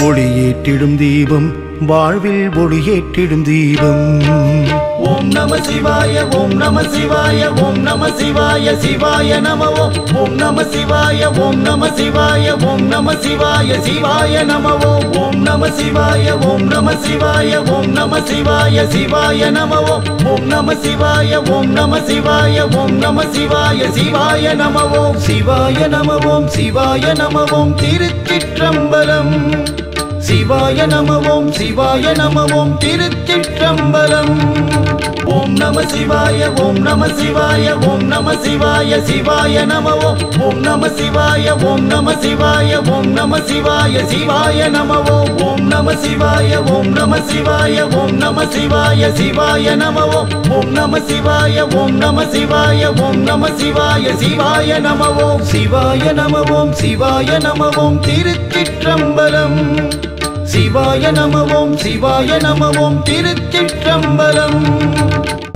ஒளியேற்றிடும் தீபம் வாழ்வில் ஒளியேற்றிடும் தீபம் ஓம் நம சிவாய ஓம் நம சிவாய ஓம் நம சிவாய சிவாய நம ஓம் ஓம் நம சிவாய ஓம் நம சிவாய ஓம் நம சிவாய சிவாய நம ஓம் ஓம் நம சிவாய ஓம் நம சிவாய ஓம் நம சிவாய சிவாய நம ஓம் ஓம் நம சிவாய ஓம் நம சிவாய ஓம் நம சிவாய சிவாய நம ஓம் சிவாய நம ஓம் சிவாய நம ஓம் திருச்சிற்றம்பலம் சிவாய நம ஓம் சிவாய நம ஓம் திருச்சிற்றம்பலம் ஓம் நம சிவாய ஓம் நம சிவாய ஓம் நம சிவாய சிவாய நம ஓம் ஓம் நம சிவாய ஓம் நம சிவாய ஓம் நம சிவாய சிவாய நம ஓம் ஓம் நம சிவாய ஓம் நம சிவாய ஓம் நம சிவாய சிவாய நம ஓம் ஓம் நம சிவாய ஓம் நம சிவாய ஓம் நம சிவாய சிவாய நம ஓம் சிவாய நம ஓம் சிவாய நம ஓம் திருச்சிற்றம்பலம் சிவாய நம ஓம் சிவாய நம ஓம் திருச்சிற்ற